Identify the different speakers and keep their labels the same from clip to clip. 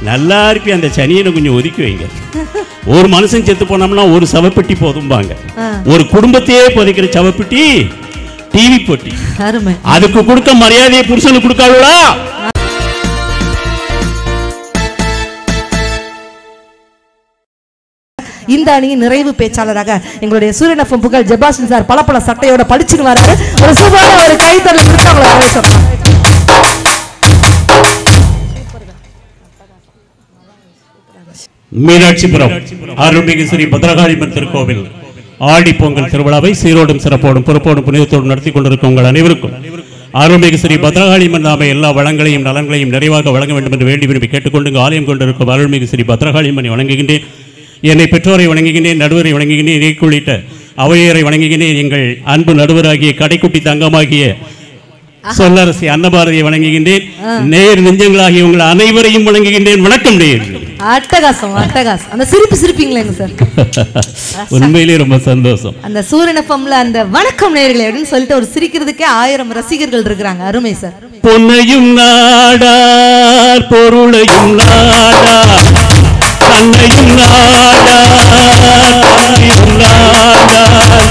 Speaker 1: நல்லா இருப்பி அந்த சனியனை கொஞ்சம் ஒதுக்கி வைங்க ஒரு மனுஷன் செத்து போனோம்னா ஒரு சவப்பெட்டி போதும்பாங்க
Speaker 2: ஆ.
Speaker 1: ஒரு குடும்பத்தையே புதைக்கிற சவப்பெட்டி டிவி பொட்டி
Speaker 2: அருமை
Speaker 1: அதுக்கு கொடுக்க மரியாதையை புருஷனுக்கு கொடுக்காளா
Speaker 2: இந்த அணியின் நிறைவு பேச்சாளராக எங்களுடைய சூரியன் எஃப்எம் புகழ் ஜெபாஸ்டின் சார் பல பல சட்டையோட படிச்சுன்னு வராரு ஒரு சூப்பரான ஒரு கைத்தறல் கொடுத்து அவங்களை வரவேற்கிறோம்.
Speaker 1: மீனாட்சிபுரம் அருள்மிகு ஸ்ரீ பத்ரகாளிமன் திருக்கோவில் ஆடி பொங்கல் திருவிழாவை சீரோடும் சிறப்போடும் பொறுப்போடும் புனிதத்தோடும் நடத்தி கொண்டிருக்கும் உங்கள் அனைவருக்கும் அருள்மிகு ஸ்ரீ பத்ரகாளிமன் நாம எல்லா வளங்களையும் நலன்களையும் நிறைவாக வழங்க வேண்டும் என்று வேண்டி விரும்பி கேட்டுக்கொண்டு இங்கு ஆலயம் கொண்டிருக்கும் அருள்மிகு ஸ்ரீ பத்ரகாளிமனை வணங்குகின்றேன் என்னை பெற்றோரை வணங்குகின்றேன் நடுவரை வணங்குகின்றேன் இணைக்கு உள்ளிட்ட அவையரை வணங்குகின்றேன் எங்கள் அன்பு நடுவராகிய கடைக்குட்டி தங்கமாகிய சொல்லரசி அன்னபாரதியை வணங்குகின்றேன் நேர் நெஞ்சங்களாகிய உங்கள் அனைவரையும் வணங்குகின்றேன் வணக்கம் நேயர்களே
Speaker 2: அட்டகாசம் அட்டகாசம் அந்த சிரிப்பு சிரிப்பீங்களேங்க சார்
Speaker 1: உண்மையிலே ரொம்ப சந்தோஷம்
Speaker 2: அந்த சூரியன் எஃப்எம்ல அந்த வணக்கம் நேர்களே அப்படின்னு சொல்லிட்டு ஒரு சிரிக்கிறதுக்கே ஆயிரம் ரசிகர்கள் இருக்கிறாங்க அருமை சார்
Speaker 1: பொன்னையும் நாடார் பொருளையும் நாடார் தன்னையும் நாடார் தன்னையும் நாடார்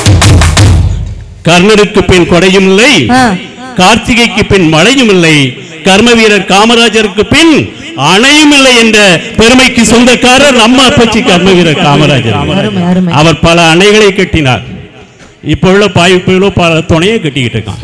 Speaker 1: கர்ணருக்கு பின் கொடையும் இல்லை
Speaker 2: ஆ.
Speaker 1: கார்த்திகைக்கு பின் மழையும் இல்லை கர்ம வீரர் காமராஜருக்கு பின் அணையும் இல்லை என்ற பெருமைக்கு சொந்தக்காரர் நம்ம அப்பச்சி கர்ம வீரர் காமராஜர்
Speaker 2: அருமை அருமை
Speaker 1: அவர் பல அணைகளை கட்டினார் இப்போ உள்ள பாய் இப்போ உள்ள பல துணையை கட்டிக்கிட்டு இருக்கான்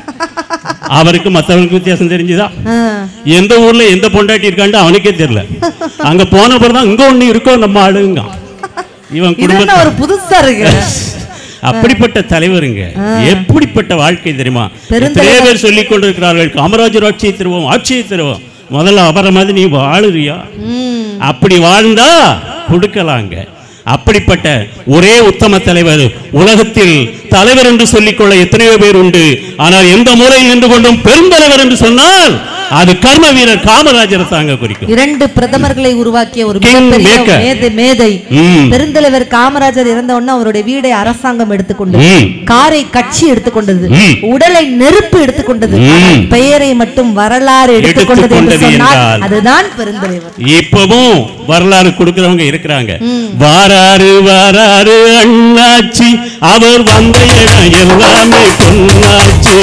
Speaker 1: அவருக்கு மற்றவங்களுக்கு வித்தியாசம் தெரிஞ்சுதா
Speaker 2: ஆ.
Speaker 1: எந்த ஊர்ல எந்த பொண்டாட்டி இருக்கான்னு அவனுக்கே தெரியல அங்க போன பிறகுதான் இங்க ஒண்ணு இருக்கோ நம்ம ஆளுங்க இவன்
Speaker 2: இது என்ன
Speaker 1: குடும்பத்தை
Speaker 2: ஒரு புதுசா இருக்கு
Speaker 1: அப்படிப்பட்ட தலைவருங்க எப்படிப்பட்ட வாழ்க்கை தெரியுமா
Speaker 2: பெருந்தலைவர்.
Speaker 1: எத்தனையோ பேர் சொல்லிக் கொண்டிருக்கிறார்கள் காமராஜர் ஆட்சியை தருவோம் ஆட்சியை தருவோம் முதல்ல அவரை மாதிரி நீ வாழுறியா
Speaker 2: ம்.
Speaker 1: அப்படி வாழ்ந்தா கொடுக்கலாங்க அப்படிப்பட்ட ஒரே உத்தம தலைவர் உலகத்தில் தலைவர் என்று சொல்லிக்கொள்ள எத்தனையோ பேர் உண்டு ஆனால் எந்த முறையில் நின்று கொண்டும் பெருந்தலைவர் என்று சொன்னால் அது கர்ம வீரர் காமராஜரை தாங்க குறிக்கும்
Speaker 2: இரண்டு பிரதமர்களை உருவாக்கிய ஒரு
Speaker 1: King
Speaker 2: மிகப்பெரிய
Speaker 1: maker.
Speaker 2: மேதை மேதை
Speaker 1: ம்.
Speaker 2: பெருந்தலைவர் காமராஜர் இறந்த உடனே அவருடைய வீடை அரசாங்கம் எடுத்துக்கொண்டது
Speaker 1: ம்.
Speaker 2: காரை கட்சி எடுத்துக்கொண்டது
Speaker 1: ம்.
Speaker 2: உடலை நெருப்பு எடுத்துக்கொண்டது
Speaker 1: ம்.
Speaker 2: ஆனால் பெயரை மட்டும் வரலாறு எடுத்துக்கொண்டது என்று
Speaker 1: எடுத்துக்கொண்டது
Speaker 2: சொன்னால்
Speaker 1: என்றால்
Speaker 2: அதுதான் பெருந்தலைவர்
Speaker 1: இப்பவும் வரலாறு கொடுக்கிறவங்க இருக்கிறாங்க வாராரு வாராரு அண்ணாச்சி அவர் வந்த இடம் எல்லாமே பொன்னாச்சி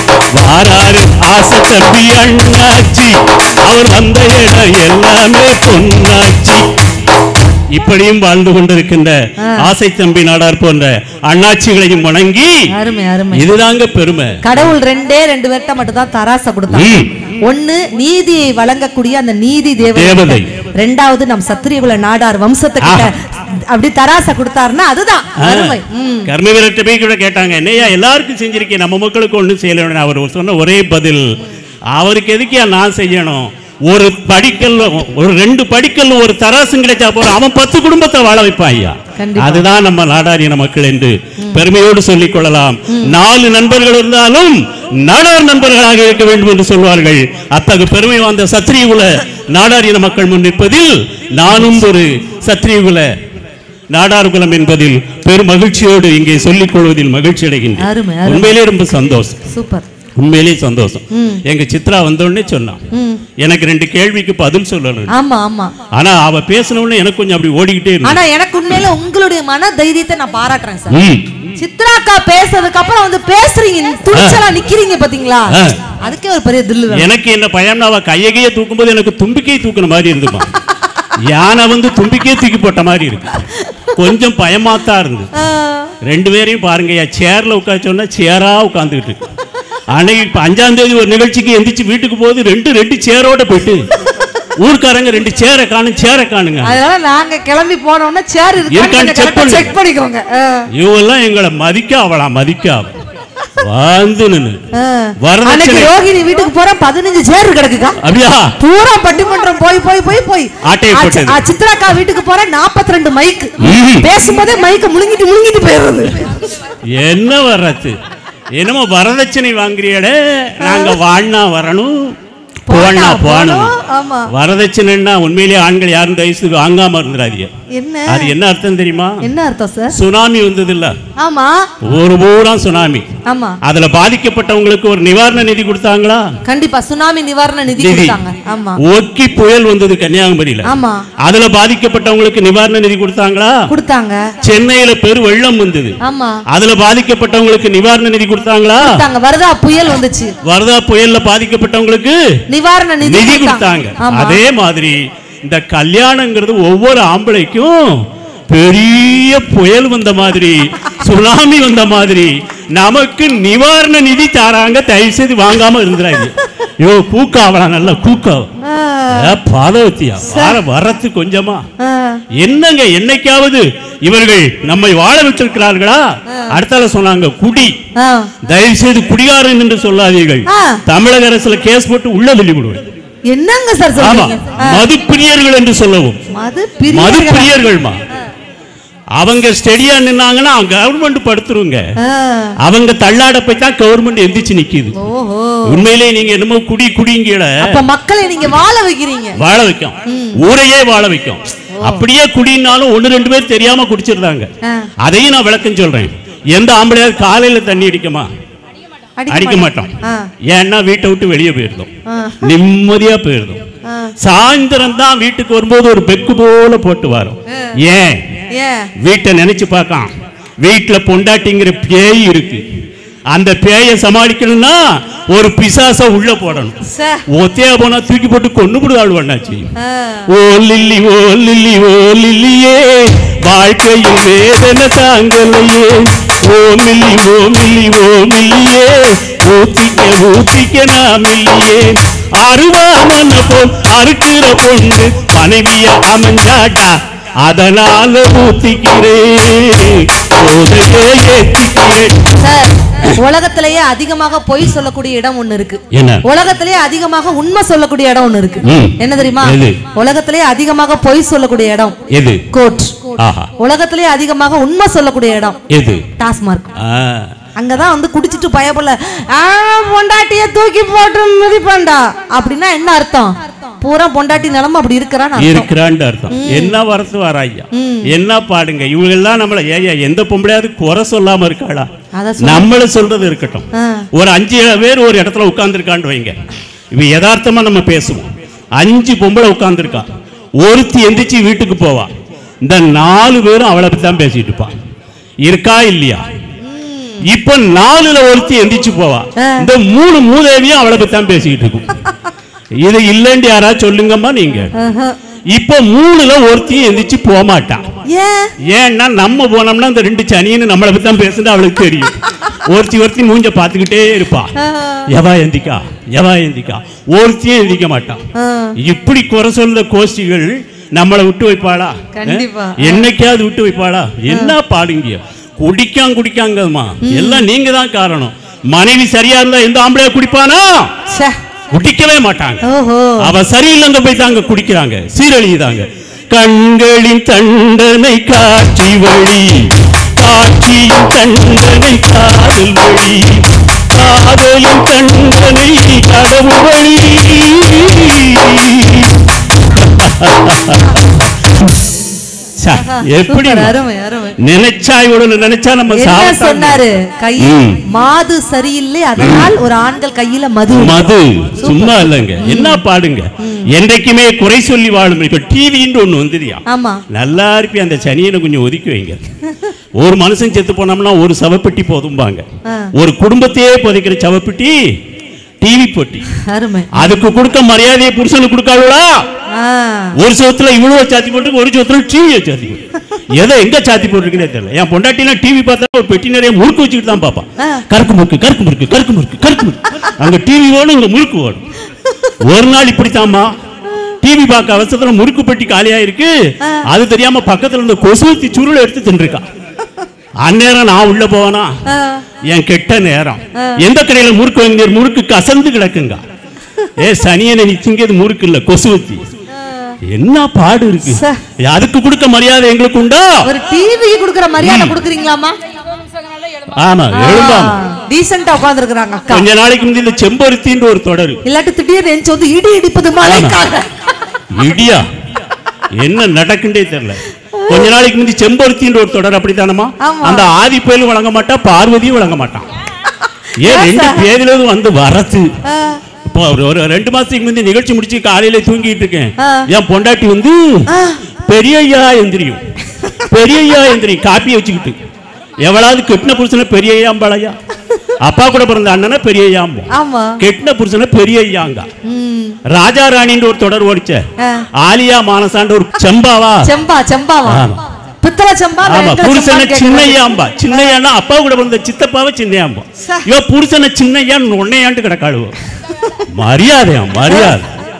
Speaker 1: வாராரு ஆசை தம்பி அண்ணாச்சி அவர் வந்த இடம் எல்லாமே பொன்னாச்சி இப்படியும் வாழ்ந்து கொண்டிருக்கின்ற ஆசை தம்பி நாடார் போன்ற அண்ணாச்சிகளையும் வணங்கி
Speaker 2: அருமை அருமை
Speaker 1: இதுதாங்க பெருமை
Speaker 2: கடவுள் ரெண்டே ரெண்டு பேர்ட்ட மட்டும் தான் தராச கொடுத்தாங்க
Speaker 1: ம்.
Speaker 2: ஒண்ணு நீதியை வழங்கக்கூடிய அந்த நீதி தேவதை
Speaker 1: தேவதை.
Speaker 2: ரெண்டாவது நம் சத்திரியகுல நாடார் வம்சத்துக்கிட்ட அப்படி தராச கொடுத்தாருன்னா அதுதான் அருமை ம்.
Speaker 1: கர்ம வீரர்கிட்ட போய் கூட கேட்டாங்க என்னையா எல்லாருக்கும் செஞ்சிருக்கேன் நம்ம மக்களுக்கு ஒன்றும் செய்யலன்னு அவர் சொன்ன ஒரே பதில் அவருக்கு எதுக்கியா நான் செய்யணும் ஒரு படிக்கல் ஒரு ரெண்டு படிக்கல் ஒரு தராசும் கிடைச்சா போற அவன் பத்து குடும்பத்தை வாழ வைப்பான் ஐயா
Speaker 2: கண்டிப்பா.
Speaker 1: அதுதான் நம்ம நாடாரின மக்கள் என்று பெருமையோடு சொல்லிக் கொள்ளலாம் நாலு நண்பர்கள் இருந்தாலும் நாடார் நண்பர்களாக இருக்க வேண்டும் என்று சொல்வார்கள் அத்தகு பெருமை வாய்ந்த சத்திரியகுல நாடாரின மக்கள் முன் நிற்பதில் நானும் ஒரு சத்திரியகுல நாடார் குலம் என்பதில் பெரும் மகிழ்ச்சியோடு இங்கே சொல்லிக் கொள்வதில் மகிழ்ச்சி அடைகின்றேன்
Speaker 2: அருமை அருமை
Speaker 1: உண்மையிலே ரொம்ப சந்தோஷம்
Speaker 2: சூப்பர்
Speaker 1: உண்மையிலேயே சந்தோஷம்
Speaker 2: ம்.
Speaker 1: எங்க சித்ரா வந்தோடனே சொன்னான்
Speaker 2: ம்.
Speaker 1: எனக்கு ரெண்டு கேள்விக்கு பதில் சொல்லணும்
Speaker 2: ஆமா ஆமா
Speaker 1: ஆனா அவ பேசின உடனே எனக்கு கொஞ்சம் அப்படி ஓடிக்கிட்டே இருக்கு
Speaker 2: ஆனா எனக்கு உண்மையில உங்களுடைய மன தைரியத்தை நான் பாராட்டுறேன் சார்
Speaker 1: ம்.
Speaker 2: சித்ராக்கா பேசுறதுக்கு அப்புறம் வந்து பேசுறீங்க துணிச்சலா நிக்கிறீங்க பாத்தீங்களா
Speaker 1: ஆ.
Speaker 2: அதுக்கே ஒரு பெரிய தில்லு வேணும்.
Speaker 1: எனக்கு என்ன பயம்னா அவ கையகையே தூக்கும்போது எனக்கு தும்பிக்கையை தூக்குன மாதிரி இருந்துமா யானை வந்து தும்பிக்கையே தூக்கி போட்ட மாதிரி இருக்கு கொஞ்சம் பயமாத்தான் இருந்தது
Speaker 2: ஆ.
Speaker 1: ரெண்டு பேரையும் பாருங்கய்யா சேர்ல உட்கார சொன்னா சேரா உட்காந்துக்கிட்டு இருக்கு அன்னைக்கு இப்ப அஞ்சாம் தேதி ஒரு நிகழ்ச்சிக்கு எந்திரிச்சு வீட்டுக்கு போகுது ரெண்டு ரெண்டு சேரோட போயிட்டு ஊர்க்காரங்க ரெண்டு சேரை காணும் சேரை காணுங்க
Speaker 2: அதனால நாங்க கிளம்பி போனோம்னா சேர்
Speaker 1: இருக்கான்னு check பண்ணு.
Speaker 2: செக் பண்ணிக்கோங்க ஆ.
Speaker 1: இவெல்லாம் எங்களை மதிக்க அவளா மதிக்க வந்து நின்னு
Speaker 2: ஆ.
Speaker 1: வரதட்சணை
Speaker 2: அன்னைக்கு ரோகிணி வீட்டுக்கு போறேன் பதினஞ்சு சேர் கிடக்குக்கா
Speaker 1: அப்படியா
Speaker 2: பூரா பட்டிமன்றம் போய் போய் போய் போய்
Speaker 1: ஆட்டையை
Speaker 2: ஆ,
Speaker 1: போட்டது.
Speaker 2: ஆ, சித்ராக்கா வீட்டுக்கு போறேன் 42 ரெண்டு மைக்
Speaker 1: ம்.
Speaker 2: பேசும்போதே மைக்க முழுங்கிட்டு முழுங்கிட்டு போயிடுறது
Speaker 1: என்ன வர்றது என்னமோ வரதட்சணை வாங்குறியடே நாங்க வாழ்னா வரணும் போனா போகணும்
Speaker 2: ஆமா
Speaker 1: வரதட்சணைன்னா உண்மையிலேயே ஆண்கள் யாரும் தயவுசெய்து வாங்காம இருந்துடாதீங்க
Speaker 2: என்ன
Speaker 1: அது என்ன அர்த்தம் தெரியுமா
Speaker 2: என்ன அர்த்தம் சார்
Speaker 1: சுனாமி வந்தது இல்ல
Speaker 2: ஆமா
Speaker 1: ஒரு பூரா சுனாமி
Speaker 2: ஆமா
Speaker 1: அதுல பாதிக்கப்பட்டவங்களுக்கு ஒரு நிவாரண நிதி கொடுத்தாங்களா
Speaker 2: கண்டிப்பா சுனாமி நிவாரண நிதி
Speaker 1: நிதி.
Speaker 2: கொடுத்தாங்க ஆமா
Speaker 1: ஒக்கி புயல் வந்தது கன்னியாகுமரியில
Speaker 2: ஆமா
Speaker 1: அதுல பாதிக்கப்பட்டவங்களுக்கு நிவாரண நிதி கொடுத்தாங்களா
Speaker 2: கொடுத்தாங்க
Speaker 1: சென்னையில பெரு வெள்ளம் வந்தது
Speaker 2: ஆமா
Speaker 1: அதுல பாதிக்கப்பட்டவங்களுக்கு நிவாரண நிதி கொடுத்தாங்களா
Speaker 2: கொடுத்தாங்க வருதா புயல் வந்துச்சு
Speaker 1: வரதா புயல்ல பாதிக்கப்பட்டவங்களுக்கு
Speaker 2: நிவாரண நிதி
Speaker 1: நிதி
Speaker 2: கொடுத்தாங்க
Speaker 1: கொடுத்தாங்க
Speaker 2: ஆமா
Speaker 1: அதே மாதிரி இந்த கல்யாணங்கிறது ஒவ்வொரு ஆம்பளைக்கும் பெரிய புயல் வந்த மாதிரி சுனாமி வந்த மாதிரி நமக்கு நிவாரண நிதி தாராங்க தயவு செய்து வாங்காம இருந்துறாங்க யோ கூக்காவலாம் நல்லா கூக்கா
Speaker 2: ஆ,
Speaker 1: பாதவத்தியா வர வரத்து கொஞ்சமா
Speaker 2: ஆ,
Speaker 1: என்னங்க என்னைக்காவது இவர்கள் நம்மை வாழ வச்சிருக்கிறார்களா அடுத்தால சொன்னாங்க குடி
Speaker 2: ஆ.
Speaker 1: தயவு செய்து குடிகாரன் என்று சொல்லாதீர்கள்
Speaker 2: ஆ.
Speaker 1: தமிழக அரசுல கேஸ் போட்டு உள்ள தள்ளி விடுவேன்
Speaker 2: என்னங்க சார்
Speaker 1: ஆமா
Speaker 2: சொல்றீங்க ஆ,
Speaker 1: மது பிரியர்கள் என்று சொல்லவும்
Speaker 2: மது
Speaker 1: மது
Speaker 2: பிரியர்களா?
Speaker 1: பிரியர்கள்மா அவங்க ஸ்டெடியா நின்னாங்கன்னா கவர்மெண்ட் படுத்துருங்க
Speaker 2: ஆ,
Speaker 1: அவங்க தள்ளாட போய் தான் கவர்மெண்ட் எந்திரிச்சு நிக்குது
Speaker 2: ஓஹோ
Speaker 1: உண்மையிலே நீங்க என்னமோ குடி குடிங்கீழ
Speaker 2: அப்ப மக்களை நீங்க வாழ வைக்கிறீங்க
Speaker 1: வாழ வைக்கும் ஊரையே வாழ வைக்கும் அப்படியே குடினாலும் ஒண்ணு ரெண்டு பேர் தெரியாம குடிச்சிருந்தாங்க
Speaker 2: ஆ,
Speaker 1: அதையும் நான் விளக்கம் சொல்றேன் எந்த ஆம்பளையாவது காலையில தண்ணி அடிக்குமா அடிக்க மாட்டோம்
Speaker 2: ஆ,
Speaker 1: ஏன்னா வீட்டை விட்டு வெளியே போயிருந்தோம்
Speaker 2: ஆ,
Speaker 1: நிம்மதியா போயிருந்தோம்
Speaker 2: ஆ.
Speaker 1: சாயந்தரம் தான் வீட்டுக்கு வரும்போது ஒரு பெக்கு போல போட்டு வரும் ஏன்
Speaker 2: ஏன்
Speaker 1: வீட்டை நினைச்சு பார்க்கலாம் வீட்டுல பொண்டாட்டிங்கிற பேய் இருக்கு அந்த பேயை சமாளிக்கணும்னா ஒரு பிசாச உள்ள போடணும்
Speaker 2: சே,
Speaker 1: ஒத்தையா போனா தூக்கி போட்டு கொண்டு விடுவாள் பண்ணாச்சு
Speaker 2: ஆ,
Speaker 1: ஓ லில்லி ஓ லில்லி ஓ லில்லியே வாழ்க்கையில் வேதனை தாங்கலையே ஓ மில்லி ஓ மில்லி ஓ மில்லியே ஊத்திக்க ஊத்திக்க நான் மில்லியே அருவாமன போல் அறுக்கிற பொண்ணு மனைவிய அமைஞ்சாட்டா அதனால ஊத்திக்கிறேன் போதையே ஏத்திக்கிறேன்
Speaker 2: சார் உலகத்திலேயே அதிகமாக பொய் சொல்லக்கூடிய இடம் ஒண்ணு இருக்கு
Speaker 1: என்ன
Speaker 2: உலகத்திலேயே அதிகமாக உண்மை சொல்லக்கூடிய இடம் ஒண்ணு இருக்கு
Speaker 1: ம்.
Speaker 2: என்ன தெரியுமா
Speaker 1: எது?
Speaker 2: உலகத்திலேயே அதிகமாக பொய் சொல்லக்கூடிய இடம்
Speaker 1: எது
Speaker 2: கோர்ட்
Speaker 1: ஆஹா
Speaker 2: உலகத்திலேயே அதிகமாக உண்மை சொல்லக்கூடிய இடம்
Speaker 1: எது
Speaker 2: டாஸ்மார்க்
Speaker 1: ஆ
Speaker 2: அங்கதான் வந்து குடிச்சிட்டு பயப்படல ஆ பொண்டாட்டிய தூக்கி போட்டு மிதிப்பான்டா அப்படின்னா என்ன அர்த்தம் பூரா பொண்டாட்டி நிலைமை அப்படி இருக்கிறான்னு அர்த்தம்
Speaker 1: இருக்கிறான்னு அர்த்தம் என்ன வரத்து வராய்யா என்ன பாடுங்க இவங்கெல்லாம் நம்மள ஏயா எந்த பொம்பளையாவது குறை சொல்லாம இருக்காளா
Speaker 2: அத
Speaker 1: நம்மள சொல்றது இருக்கட்டும்
Speaker 2: ஆ.
Speaker 1: ஒரு அஞ்சு பேர் ஒரு இடத்துல உட்கார்ந்துருக்கான்னு வைங்க இவ யதார்த்தமா நம்ம பேசுவோம் அஞ்சு பொம்பளை உட்கார்ந்துருக்கா ஒருத்தி எந்திரிச்சு வீட்டுக்கு போவா இந்த நாலு பேரும் அவளை பத்தி தான் பேசிட்டு இருப்பா இருக்கா இல்லையா இப்ப நாலுல ஒருத்தி எந்திரிச்சு போவா
Speaker 2: ஆ.
Speaker 1: இந்த மூணு மூதேவியும் அவளை பத்தி தான் பேசிக்கிட்டு இருக்கும் இது இல்லைன்னு யாராவது சொல்லுங்கம்மா நீங்க
Speaker 2: ஆஹா.
Speaker 1: இப்ப மூணுல ஒருத்தியும் எந்திரிச்சு போக மாட்டான்
Speaker 2: ஏன்
Speaker 1: ஏன்னா நம்ம போனோம்னா இந்த ரெண்டு சனின்னு நம்மளை பத்தி தான் பேசுறது அவளுக்கு தெரியும் ஒருத்தி ஒருத்தி மூஞ்ச பார்த்துக்கிட்டே இருப்பா எவா எந்திக்கா எவா எந்திக்கா ஒருத்தியும் எந்திக்க மாட்டான்
Speaker 2: ஆ.
Speaker 1: இப்படி குறை சொல்ல கோஷ்டிகள் நம்மளை விட்டு வைப்பாளா
Speaker 2: கண்டிப்பா.
Speaker 1: அஹ்? என்னைக்காவது விட்டு வைப்பாளா என்ன பாடுங்க குடிக்கான் குடிக்காங்கம்மா எல்லாம் நீங்க தான் காரணம் மனைவி சரியா இருந்தா எந்த ஆம்பளையா குடிப்பானா
Speaker 2: ச்சே.
Speaker 1: குடிக்கவே மாட்டாங்க
Speaker 2: ஓஹோ
Speaker 1: அவ சரியில்லைங்க போய் தாங்க குடிக்கிறாங்க சீரழியுதாங்க கண்களின் தண்டனை காட்சி வழி காட்சியின் தண்டனை காதல் வழி காதலின் தண்டனை கடவுள் வழி சா, எப்படி
Speaker 2: சூப்பர், அருமை அருமை
Speaker 1: நினைச்சா இவ்வளவு நினைச்சா நம்ம
Speaker 2: என்ன
Speaker 1: சாப்பிட்டாங்க.
Speaker 2: சொன்னாரு கை
Speaker 1: ம்.
Speaker 2: மாது சரியில்லை அதனால் ஒரு ஆண்கள் கையில மது
Speaker 1: மது சும்மா இல்லைங்க என்ன பாடுங்க என்றைக்குமே குறை சொல்லி வாழும் இப்ப டிவின்னு ஒண்ணு வந்துதியா
Speaker 2: ஆமா
Speaker 1: நல்லா இருப்பி அந்த சனியனை கொஞ்சம் ஒதுக்கி வைங்க ஒரு மனுஷன் செத்து போனோம்னா ஒரு சவப்பெட்டி போதும்பாங்க
Speaker 2: ஆ.
Speaker 1: ஒரு குடும்பத்தையே புதைக்கிற சவப்பெட்டி டிவி பொட்டி
Speaker 2: அருமை
Speaker 1: அதுக்கு கொடுக்க மரியாதையை புருஷனுக்கு கொடுக்காளுடா
Speaker 2: ஆ.
Speaker 1: ஒரு சவத்துல இவ்வளவு சாத்தி போட்டு ஒரு சவத்துல டிவியை சாத்தி போட்டு எதை எங்க சாத்தி போட்டுருக்குன்னே தெரியல என் பொண்டாட்டிலாம் டிவி பார்த்தா ஒரு பெட்டி நிறைய முறுக்கு வச்சுக்கிட்டு தான் பார்ப்பான்
Speaker 2: ஆ.
Speaker 1: கருக்கு முறுக்கு கருக்கு முறுக்கு கருக்கு முறுக்கு கருக்கு முறுக்கு அங்க டிவி ஓடும் இங்க முறுக்கு ஓடும் ஒரு நாள் இப்படித்தாம்மா டிவி பார்க்க அவசரத்துல முறுக்கு பெட்டி காலியா இருக்கு அது தெரியாம பக்கத்துல இருந்த கொசுவத்தி சுருளை எடுத்து தின்றுருக்கான் அந்நேரம் நான் உள்ள போவேனா
Speaker 2: ஆ.
Speaker 1: என் கெட்ட நேரம் எந்த கடையில முறுக்கு வாங்கினீர் முறுக்கு கசந்து கிடக்குங்க ஏ சனியனை நீ திங்கிறது முறுக்கு இல்ல கொசுவத்தி என்ன பாடு இருக்கு
Speaker 2: ச.
Speaker 1: அதுக்கு கொடுக்க மரியாதை எங்களுக்கு உண்டா
Speaker 2: ஒரு டிவி குடுக்குற மரியாதை குடுக்குறீங்களாமா
Speaker 1: ஆமா எழும்பாம
Speaker 2: ஆ. டீசெண்டா உட்கார்ந்துருக்காங்க அக்கா
Speaker 1: கொஞ்ச நாளைக்கு முந்தி இந்த செம்பருத்தின்ற ஒரு தொடர்
Speaker 2: இல்லாட்டி திடீர்னு எஞ்சி வந்து இடி இடிப்பது மழைக்காக
Speaker 1: இடியா என்ன நடக்குன்றே தெரியல கொஞ்ச நாளைக்கு முந்தி செம்பருத்தின்ற ஒரு தொடர் அப்படித்தானமா
Speaker 2: ஆமா.
Speaker 1: அந்த ஆதி புயலும் வழங்க மாட்டா பார்வதியும் வழங்க மாட்டான் ஏன் ரெண்டு பேரிலும் வந்து வரத்து
Speaker 2: ஆ,
Speaker 1: இப்போ ஒரு ஒரு ரெண்டு மாசத்துக்கு முந்தி நிகழ்ச்சி முடிச்சு காலையில தூங்கிட்டு இருக்கேன்
Speaker 2: ஆ.
Speaker 1: என் பொண்டாட்டி வந்து
Speaker 2: ஆ.
Speaker 1: பெரியய்யா எந்திரியும் பெரியய்யா எந்திரியும் காப்பியை வச்சுக்கிட்டு எவ்வளவு கெட்டின புருஷனை பெரியய்யாம்பாளையா அப்பா கூட பிறந்த அண்ணனை பெரியய்யாம்போ
Speaker 2: ஆமா
Speaker 1: கெட்டின புருஷனை பெரியய்யாங்க
Speaker 2: ம்.
Speaker 1: ராஜா ராணின்ற ஒரு தொடர் ஓடிச்ச
Speaker 2: ஆ.
Speaker 1: ஆலியா மானசான்ற ஒரு செம்பாவா
Speaker 2: செம்பா செம்பாவா
Speaker 1: ஆமா.
Speaker 2: பித்தளை செம்பா
Speaker 1: ஆமா
Speaker 2: வெண்கல
Speaker 1: புருஷனை
Speaker 2: செம்பான்னு கேக்குறாங்க.
Speaker 1: சின்னையாம்பா சின்னையான்னா அப்பா கூட பிறந்த சித்தப்பாவை சின்னையாம்பா
Speaker 2: ச.
Speaker 1: இவ புருஷனை சின்னையான்னு ஒன்னையாண்டு கிடக்காளுவோ மரியாதையா மரியாதை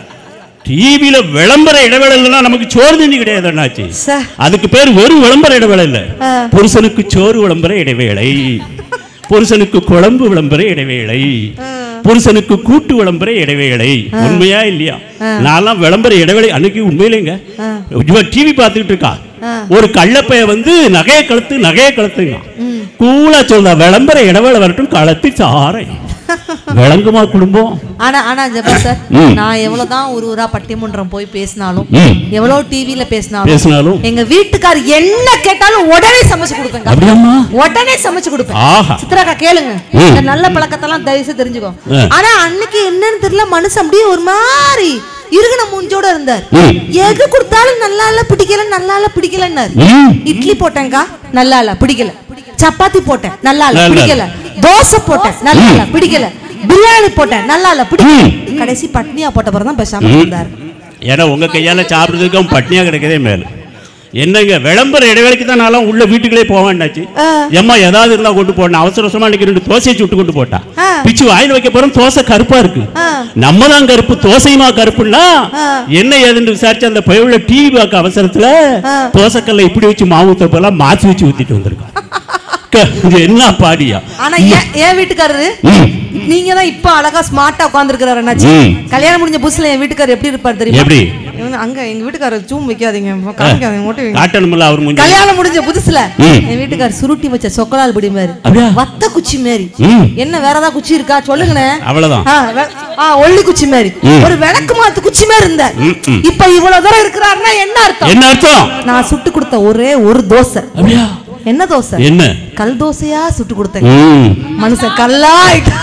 Speaker 1: டிவியில விளம்பர இடைவேளை இல்லைன்னா நமக்கு சோறு தண்ணி கிடையாது அண்ணாச்சி
Speaker 2: ச.
Speaker 1: அதுக்கு பேர் வெறும் விளம்பர இடைவேளை இல்ல
Speaker 2: ஆ.
Speaker 1: புருஷனுக்கு சோறு விளம்பர இடைவேளை புருஷனுக்கு குழம்பு விளம்பர இடைவேளை புருஷனுக்கு கூட்டு விளம்பர இடைவேளை உண்மையா இல்லையா நான்லாம் விளம்பர இடைவேளை அன்னைக்கு உண்மையிலேங்க இவ டிவி பார்த்துக்கிட்டு இருக்கா ஒரு கள்ளப்பைய வந்து நகைய கழுத்து நகைய கழுத்துங்க கூலா சொல்றா விளம்பர இடைவேளை வரட்டும் கழுத்து சாரை விளங்குமா குடும்பம்
Speaker 2: ஆனா ஆனா ஜெபா சார்
Speaker 1: ம்.
Speaker 2: நான் எவ்வளவுதான் ஒரு ஊரா பட்டிமன்றம் போய் பேசினாலும்
Speaker 1: ம்.
Speaker 2: எவ்வளவு டிவில பேசினாலும்
Speaker 1: பேசினாலும்
Speaker 2: எங்க வீட்டுக்கார் என்ன கேட்டாலும் உடனே சமைச்சு கொடுப்பேங்க
Speaker 1: அப்படியாம்மா
Speaker 2: உடனே சமைச்சு கொடுப்பேன்
Speaker 1: ஆஹா
Speaker 2: சித்ராக்கா கேளுங்க
Speaker 1: ம்.
Speaker 2: இந்த நல்ல பழக்கத்தெல்லாம் தயவு செய்து தெரிஞ்சுக்கோ
Speaker 1: ஆ.
Speaker 2: ஆனா அன்னைக்கு என்னன்னு தெரியல மனுஷன் அப்படியே ஒரு மாதிரி இருகுன மூஞ்சோட இருந்தார்
Speaker 1: ம்.
Speaker 2: எது கொடுத்தாலும் நல்லா இல்ல பிடிக்கல நல்லா இல்ல பிடிக்கலன்னாரு
Speaker 1: ம்.
Speaker 2: இட்லி போட்டேன்க்கா நல்லா இல்ல பிடிக்கல சப்பாத்தி போட்டேன் நல்லா இல்ல
Speaker 1: நல்லா இல்ல.
Speaker 2: பிடிக்கல தோசை போட்டேன் நல்லா இல்ல பிடிக்கல பிரியாணி போட்டேன் நல்லா இல்ல பிடிக்கல கடைசி பட்னியா போட்ட பிறகு தான் பேசாம இருந்தார்
Speaker 1: ஏன்னா உங்க கையால சாப்பிடுறதுக்கு அவன் பட்னியா கிடைக்கதே மேல என்னங்க விளம்பர இடைவேளைக்கு தான் நான்லாம் உள்ள வீட்டுக்குள்ளே போவேன்னாச்சு
Speaker 2: ஆ.
Speaker 1: எம்மா ஏதாவது இருந்தா கொண்டு போடணும் அவசர அவசரமா அன்னைக்கு ரெண்டு தோசையை சுட்டு கொண்டு போட்டா
Speaker 2: ஆ.
Speaker 1: பிச்சு வாயில வைக்க போறோம் தோசை கருப்பா இருக்கு
Speaker 2: ஆ.
Speaker 1: நம்ம தான் கருப்பு தோசையுமா கருப்புன்னா
Speaker 2: ஆ.
Speaker 1: என்ன ஏதுன்னு விசாரிச்சு அந்த பயவுல டிவி பார்க்க அவசரத்துல
Speaker 2: ஆ.
Speaker 1: தோசைக்கல்ல இப்படி வச்சு மாவு ஊத்தப்பெல்லாம் மாத்தி வச்சு ஊத்திட்டு வந்திருக்கான் க- இது என்ன பாடியா
Speaker 2: ஆனா ஏன் என் வீட்டுக்காரரு
Speaker 1: ம்.
Speaker 2: நீங்க தான் இப்ப அழகா ஸ்மார்ட்டா உட்கார்ந்துருக்கிறாரு அண்ணாச்சி
Speaker 1: ம்.
Speaker 2: கல்யாணம் முடிஞ்ச புதுசுல என் வீட்டுக்காரர் எப்படி இருப்பார் தெரியுமா
Speaker 1: எப்படி
Speaker 2: இவங்க அங்க எங்க வீட்டுக்காரர் ஜூம் வைக்காதீங்க காமிக்காதீங்க மட்டும் வைங்க.
Speaker 1: காட்டணும்ல அவர் முஞ்சி
Speaker 2: கல்யாணம் முடிஞ்ச புதுசுல
Speaker 1: ம்.
Speaker 2: என் வீட்டுக்காரர் சுருட்டி வச்ச சொக்கலால் பிடி மாதிரி
Speaker 1: அப்படியா?
Speaker 2: வத்த குச்சி மாதிரி
Speaker 1: ம்.
Speaker 2: என்ன வேற ஏதாவது குச்சி இருக்கா சொல்லுங்கண்ணே
Speaker 1: அவ்வளவுதான்
Speaker 2: ஆ, வெ- ஆ, ஒல்லி குச்சி மாதிரி
Speaker 1: ம்.
Speaker 2: ஒரு விளக்கு மாத்து குச்சி மாதிரி இருந்தார்
Speaker 1: ம், ம்.
Speaker 2: இப்ப இவ்வளவு தூரம் இருக்கிறாருன்னா என்ன அர்த்தம்
Speaker 1: என்ன அர்த்தம்
Speaker 2: நான் சுட்டு கொடுத்த ஒரே ஒரு தோசை
Speaker 1: அப்படியா
Speaker 2: என்ன தோசை
Speaker 1: என்ன
Speaker 2: கல் தோசையா சுட்டு கொடுத்தேன்
Speaker 1: ம்.
Speaker 2: மனுஷன் கல்லா ஆயிட்டான்.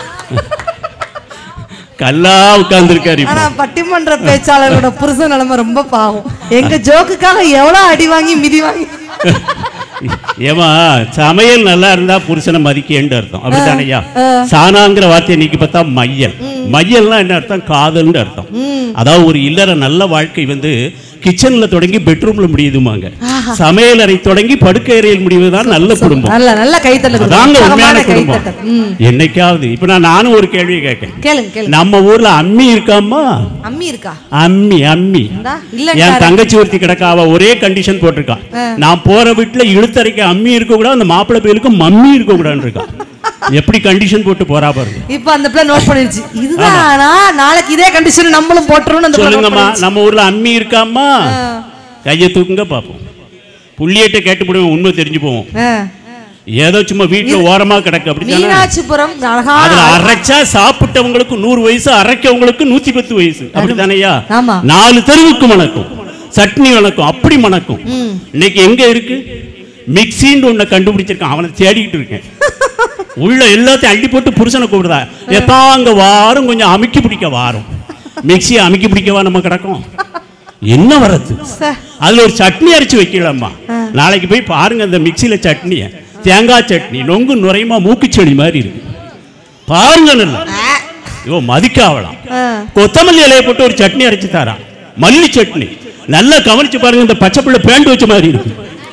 Speaker 1: கல்லா உட்கார்ந்துருக்காரு
Speaker 2: ஆனா பட்டிமன்ற பேச்சாளரோட புருஷன் நிலைமை ரொம்ப பாவம் எங்க ஜோக்குக்காக எவ்வளவு அடி வாங்கி மிதி வாங்கி
Speaker 1: ஏமா சமையல் நல்லா இருந்தா புருஷனை மதிக்கேன்னு அர்த்தம் அப்படித்தானையா சாணாங்கிற வார்த்தையை நீக்கி பார்த்தா மையல் மையல்னா என்ன அர்த்தம் காதல்னு அர்த்தம் அதாவது ஒரு இல்லற நல்ல வாழ்க்கை வந்து கிச்சன்ல தொடங்கி பெட்ரூம்ல முடியுதுமாங்க சமையல் அறை தொடங்கி படுக்கை அறையில் முடிவதுதான் நல்ல குடும்பம்
Speaker 2: நல்ல நல்ல கைத்தட்டல்
Speaker 1: அதாங்க உண்மையான குடும்பம்
Speaker 2: கைத்தட்டல் ம்.
Speaker 1: என்னைக்காவது இப்ப நான் நானும் ஒரு கேள்வி கேட்கேன்
Speaker 2: கேளுங்க கேளுங்க
Speaker 1: நம்ம ஊர்ல அம்மி இருக்காமா
Speaker 2: அம்மி இருக்கா
Speaker 1: அம்மி அம்மி
Speaker 2: இந்தா,
Speaker 1: என்
Speaker 2: இல்ல
Speaker 1: தங்கச்சி ஒருத்தி கிடக்காவ ஒரே கண்டிஷன் போட்டிருக்கான் நான் போற வீட்டுல இழுத்தரைக்க அம்மி இருக்க கூடாது அந்த மாப்பிள்ளை பேருக்கு மம்மி இருக்க கூடாதுன்னு இருக்கான் எப்படி கண்டிஷன் போட்டு போறா பாருங்க
Speaker 2: இப்ப அந்த பிள்ளை நோட் பண்ணிருச்சு இதுதானா நாளைக்கு இதே கண்டிஷன் நம்மளும் போட்டுருவோம்னு அந்த பிள்ளை note
Speaker 1: சொல்லுங்கம்மா
Speaker 2: பண்ணிருச்சு.
Speaker 1: நம்ம ஊர்ல அம்மி இருக்காமா
Speaker 2: ஆ.
Speaker 1: கையை தூக்குங்க பாப்போம் புள்ளியிட்ட கேட்டு போடுவோம் உண்மை தெரிஞ்சு போவோம்
Speaker 2: ஆ.
Speaker 1: ஏதோ சும்மா வீட்டுல ஓரமா கிடக்கு அப்படி
Speaker 2: மீனாட்சிபுரம் அழகா
Speaker 1: அதுல அரைச்சா சாப்பிட்டவங்களுக்கு நூறு வயசு அரைக்கவங்களுக்கு நூத்தி பத்து வயசு அப்படித்தானையா
Speaker 2: ஆமா.
Speaker 1: நாலு தெருவுக்கு மணக்கும் சட்னி வணக்கம் அப்படி மணக்கும் இன்னைக்கு எங்க இருக்கு மிக்சின்னு ஒண்ணு கண்டுபிடிச்சிருக்கான் அவனை தேடிக்கிட்டு இருக்கேன் உள்ள எல்லாத்தையும் அள்ளி போட்டு புருஷனை கூப்பிடுதா எப்பா அங்க வாரம் கொஞ்சம் அமுக்கி பிடிக்க வாரம் மிக்சியை அமுக்கி பிடிக்கவா நம்ம கிடக்கும் என்ன வரது
Speaker 2: ச.
Speaker 1: அதுல ஒரு சட்னி அரைச்சு வைக்கலாமா நாளைக்கு போய் பாருங்க அந்த மிக்சியில சட்னிய தேங்காய் சட்னி நொங்கு நுரையுமா மூக்குச்செடி மாதிரி இருக்கு பாருங்க நல்லா இவ மதிக்காவலாம்
Speaker 2: ஆ.
Speaker 1: கொத்தமல்லி இலையை போட்டு ஒரு சட்னி அரைச்சு தாரான் மல்லி சட்னி நல்லா கவனிச்சு பாருங்க இந்த பச்சை பிள்ளை பேண்ட் வச்ச மாதிரி இருக்கு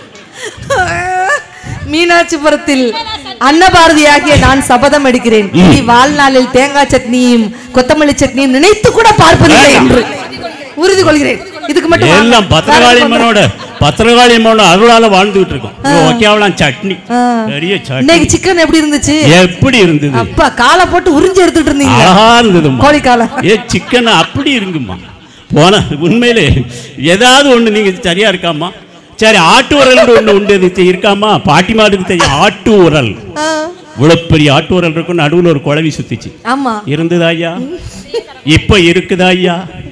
Speaker 2: மீனாட்சிபுரத்தில் அன்னபாரதி ஆகிய நான் சபதம் எடுக்கிறேன் இனி வாழ்நாளில் தேங்காய் சட்னியும் கொத்தமல்லி சட்னியும் நினைத்து கூட பார்ப்பதில்லை என்று உறுதி கொள்கிறேன் இதுக்கு மட்டும் வாங்க.
Speaker 1: எல்லாம் பத்திரகாளி அம்மனோட பத்திரகாளி அம்மனோட அருளால வாழ்ந்துகிட்டு இருக்கோம் ஓகேவலாம் சட்னி
Speaker 2: ஆ.
Speaker 1: பெரிய சட்னி
Speaker 2: இன்னைக்கு சிக்கன் எப்படி இருந்துச்சு
Speaker 1: எப்படி இருந்தது
Speaker 2: அப்பா காலை போட்டு உறிஞ்சு எடுத்துட்டு இருந்தீங்க
Speaker 1: அழகா இருந்ததும்மா
Speaker 2: கோழி காலை
Speaker 1: ஏ சிக்கன் அப்படி இருக்குமா போன உண்மையிலே ஏதாவது ஒண்ணு நீங்க சரியா இருக்காமா சரி ஆட்டு உரல் ஒண்ணு உண்டு இது தெ- இருக்காமா பாட்டி மாடுக்கு தெரியும் ஆட்டு உரல்
Speaker 2: ஆ,
Speaker 1: இவ்வளவு பெரிய ஆட்டு உரல் இருக்கும் நடுவுல ஒரு குழவி சுத்திச்சு
Speaker 2: ஆமா
Speaker 1: இருந்ததா ஐயா இப்ப இருக்குதா ஐயா